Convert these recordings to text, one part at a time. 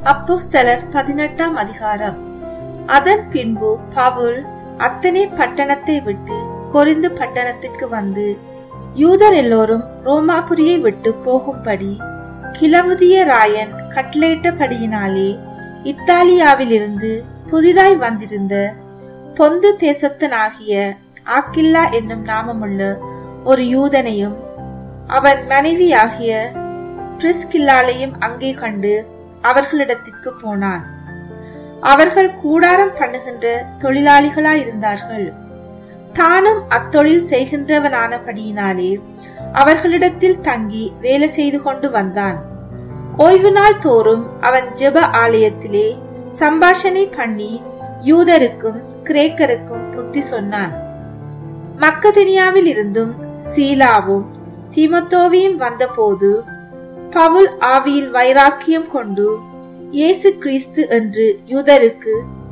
அப்போஸ்தலர் பதினெட்டாம் அதிகாரம் அதன் பின்பு பவுல் அத்தனை பட்டணத்தை விட்டு கொரிந்து பட்டணத்திற்கு வந்து யூதர் எல்லோரும் ரோமாபுரியை விட்டு போகும்படி கிளவுதிய ராயன் கட்டளையிட்டபடியினாலே இத்தாலியாவிலிருந்து புதிதாய் வந்திருந்த பொந்து தேசத்தனாகிய ஆக்கில்லா என்னும் நாமமுள்ள ஒரு யூதனையும் அவன் மனைவியாகிய பிரிஸ்கில்லாலையும் அங்கே கண்டு அவர்களிடத்திற்கு போனான் அவர்கள் கூடாரம் பண்ணுகின்ற தொழிலாளிகளாயிருந்தார்கள் தானும் அத்தொழில் செய்கின்றவனானபடியினாலே அவர்களிடத்தில் தங்கி வேலை செய்து கொண்டு வந்தான் ஓய்வு நாள் தோறும் அவன் ஜெப ஆலயத்திலே சம்பாஷணை பண்ணி யூதருக்கும் கிரேக்கருக்கும் புத்தி சொன்னான் மக்கதனியாவில் இருந்தும் சீலாவும் தீமத்தோவியும் வந்தபோது பவுல் ஆவியில் வைராக்கியம் கொண்டு இயேசு கிறிஸ்து என்று யூதருக்கு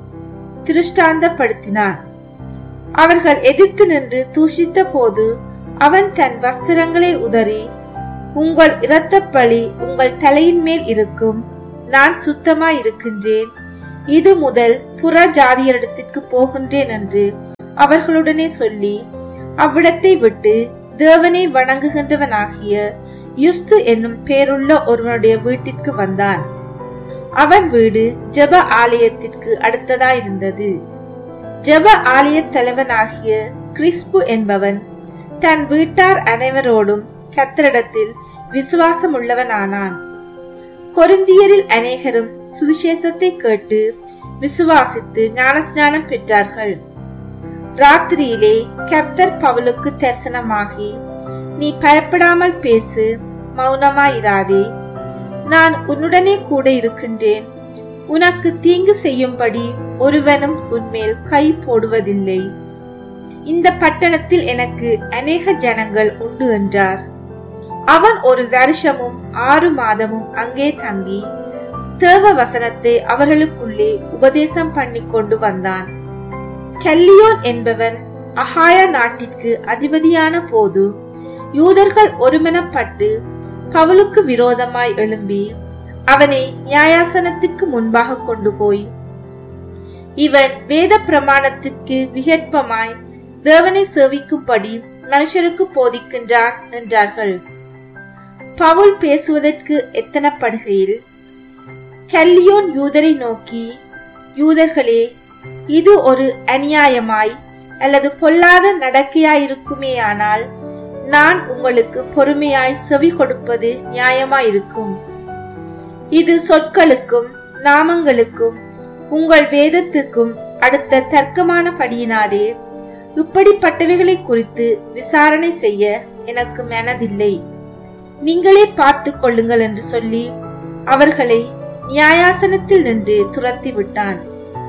திருஷ்டாந்தப்படுத்தினான் அவர்கள் எதிர்த்து நின்று தூஷித்த போது அவன் தன் வஸ்திரங்களை உதறி உங்கள் இரத்தப்பழி உங்கள் தலையின் மேல் இருக்கும் நான் சுத்தமாய் இருக்கின்றேன் இது முதல் புற ஜாதியரிடத்திற்கு போகின்றேன் என்று அவர்களுடனே சொல்லி அவ்விடத்தை விட்டு தேவனை வணங்குகின்றவனாகிய யுஸ்து என்னும் பேருள்ள ஒருவனுடைய வீட்டிற்கு வந்தான் அவன் வீடு ஜெப ஆலயத்திற்கு அடுத்ததாயிருந்தது ஜெப ஆலய தலைவனாகிய கிறிஸ்பு என்பவன் தன் வீட்டார் அனைவரோடும் கத்தரிடத்தில் விசுவாசம் உள்ளவனானான் கொரிந்தியரில் அநேகரும் சுவிசேஷத்தை கேட்டு விசுவாசித்து ஞானஸ்நானம் பெற்றார்கள் ராத்திரியிலே கர்த்தர் பவுலுக்கு தரிசனமாகி நீ பயப்படாமல் பேசு மௌனமாயிராதே நான் உன்னுடனே கூட இருக்கின்றேன் உனக்கு தீங்கு செய்யும்படி ஒருவனும் உன்மேல் கை போடுவதில்லை இந்த பட்டணத்தில் எனக்கு அநேக ஜனங்கள் உண்டு என்றார் அவன் ஒரு வருஷமும் ஆறு மாதமும் அங்கே தங்கி தேவ வசனத்தை அவர்களுக்குள்ளே உபதேசம் பண்ணி கொண்டு வந்தான் கல்லியோன் என்பவன் அஹாயா நாட்டிற்கு அதிபதியான போது யூதர்கள் ஒருமனப்பட்டு பவுலுக்கு விரோதமாய் எழும்பி அவனை நியாயாசனத்திற்கு முன்பாக கொண்டு போய் இவன் வேத பிரமாணத்திற்கு விகற்பமாய் தேவனை சேவிக்கும்படி மனுஷருக்கு போதிக்கின்றான் என்றார்கள் பவுல் பேசுவதற்கு எத்தனப்படுகையில் கல்லியோன் யூதரை நோக்கி யூதர்களே இது ஒரு அநியாயமாய் அல்லது பொல்லாத நடக்கையாயிருக்குமேயானால் நான் உங்களுக்கு பொறுமையாய் செவி கொடுப்பது நியாயமாயிருக்கும் இது சொற்களுக்கும் நாமங்களுக்கும் உங்கள் வேதத்துக்கும் அடுத்த தர்க்கமான படியினாலே இப்படிப்பட்டவைகளை குறித்து விசாரணை செய்ய எனக்கு மனதில்லை நீங்களே பார்த்து கொள்ளுங்கள் என்று சொல்லி அவர்களை நியாயாசனத்தில் நின்று துரத்தி விட்டான்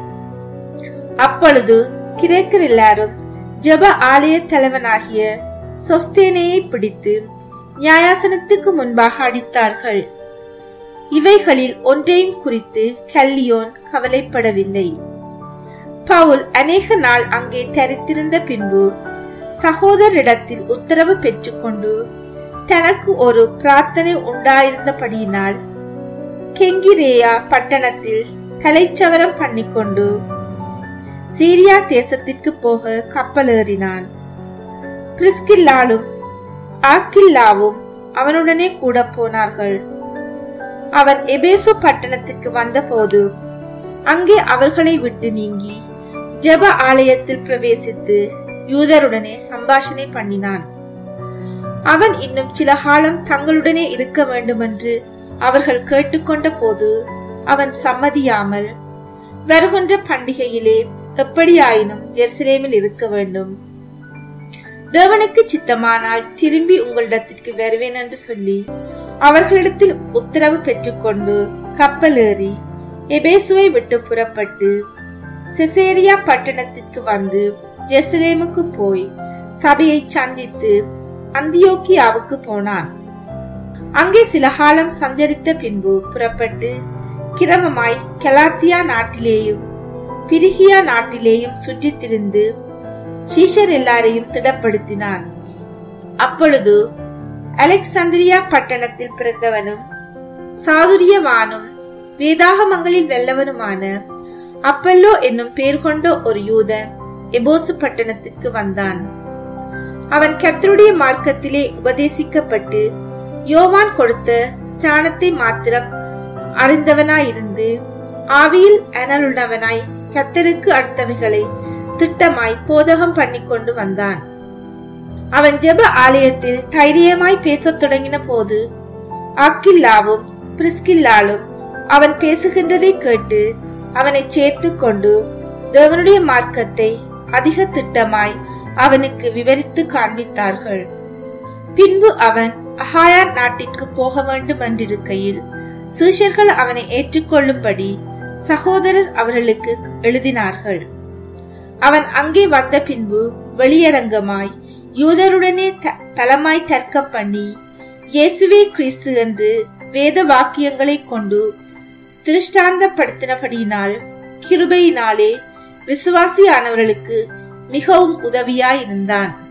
அப்பொழுது கிரேக்கர் எல்லாரும் ஜெப ஆலய தலைவனாகிய சொஸ்தேனையை பிடித்து நியாயாசனத்துக்கு முன்பாக அடித்தார்கள் இவைகளில் ஒன்றையும் குறித்து கல்லியோன் கவலைப்படவில்லை பவுல் அநேக நாள் அங்கே தரித்திருந்த பின்பு சகோதரிடத்தில் உத்தரவு பெற்றுக்கொண்டு தனக்கு ஒரு பிரார்த்தனை உண்டாயிருந்தபடியினால் கெங்கிரேயா பட்டணத்தில் தலைச்சவரம் பண்ணிக்கொண்டு சீரியா தேசத்திற்கு போக கப்பல் ஏறினான் பிரிஸ்கில்லாலும் ஆக்கில்லாவும் அவனுடனே கூட போனார்கள் அவன் எபேசு பட்டணத்திற்கு வந்தபோது அங்கே அவர்களை விட்டு நீங்கி ஜெப ஆலயத்தில் பிரவேசித்து யூதருடனே சம்பாஷணை பண்ணினான் அவன் இன்னும் சில காலம் தங்களுடனே இருக்க வேண்டுமென்று அவர்கள் கேட்டுக்கொண்ட போது அவன் சம்மதியாமல் வருகின்ற பண்டிகையிலே எப்படியாயினும் ஜெருசலேமில் இருக்க வேண்டும் தேவனுக்கு சித்தமானால் திரும்பி உங்களிடத்திற்கு வருவேன் என்று சொல்லி அவர்களிடத்தில் உத்தரவு பெற்றுக்கொண்டு கப்பல் ஏறி எபேசுவை விட்டு புறப்பட்டு செசேரியா பட்டணத்திற்கு வந்து ஜெருசலேமுக்கு போய் சபையை சந்தித்து அந்தியோக்கியாவுக்கு போனான் அங்கே சில காலம் சஞ்சரித்த பின்பு புறப்பட்டு கிரமமாய் கலாத்தியா நாட்டிலேயும் பிரிகியா நாட்டிலேயும் சுற்றித் திரிந்து சீஷர் எல்லாரையும் திடப்படுத்தினான் அப்பொழுது அலெக்சாந்திரியா பட்டணத்தில் பிறந்தவனும் சாதுரியவானும் வேதாகமங்களில் வெல்லவனுமான அப்பல்லோ என்னும் பெயர் கொண்ட ஒரு யூதன் எபோசு பட்டணத்திற்கு வந்தான் அவன் கத்தருடைய மார்க்கத்திலே உபதேசிக்கப்பட்டு யோவான் கொடுத்த ஸ்தானத்தை மாத்திரம் அறிந்தவனாயிருந்து ஆவியில் அனலுள்ளவனாய் கத்தருக்கு அடுத்தவைகளை திட்டமாய் போதகம் பண்ணிக்கொண்டு வந்தான் அவன் ஜெப ஆலயத்தில் தைரியமாய் பேசத் தொடங்கின போது அக்கில்லாவும் பிரிஸ்கில்லாலும் அவன் பேசுகின்றதை கேட்டு அவனை சேர்த்து கொண்டு தேவனுடைய மார்க்கத்தை அதிக திட்டமாய் அவனுக்கு விவரித்து காண்பித்தார்கள் பின்பு அவன் அஹாயா நாட்டிற்கு போக வேண்டும் என்றிருக்கையில் சீஷர்கள் அவனை ஏற்றுக்கொள்ளும்படி சகோதரர் அவர்களுக்கு எழுதினார்கள் அவன் அங்கே வந்த பின்பு வெளியரங்கமாய் யூதருடனே த- பலமாய் தர்க்கம் பண்ணி இயேசுவே கிறிஸ்து என்று வேத வாக்கியங்களை கொண்டு திருஷ்டாந்தப்படுத்தினபடியினால் கிருபையினாலே விசுவாசியானவர்களுக்கு மிகவும் உதவியாயிருந்தான்